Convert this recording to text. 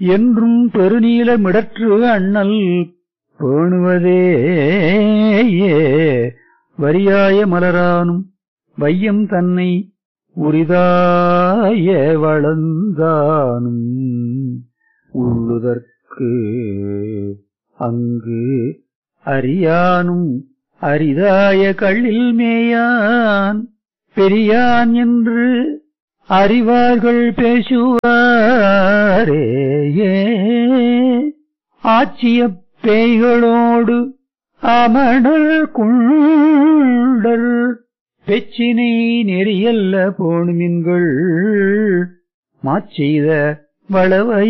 என்றும் பெருநீல மிடற்று அண்ணல் பேணுவதே வரியாய மலரானும் வையம் தன்னை உரிதாய வளர்ந்தானும் உள்ளுதற்கு அங்கு அறியானும் அரிதாய கள்ளில் மேயான் பெரியான் என்று அறிவார்கள் பேசுவாரே ஆட்சிய பேய்களோடு அமணர் குண்டர் பெச்சினை நெறியல்ல போணுமின்கள் மாச்செய்த வளவை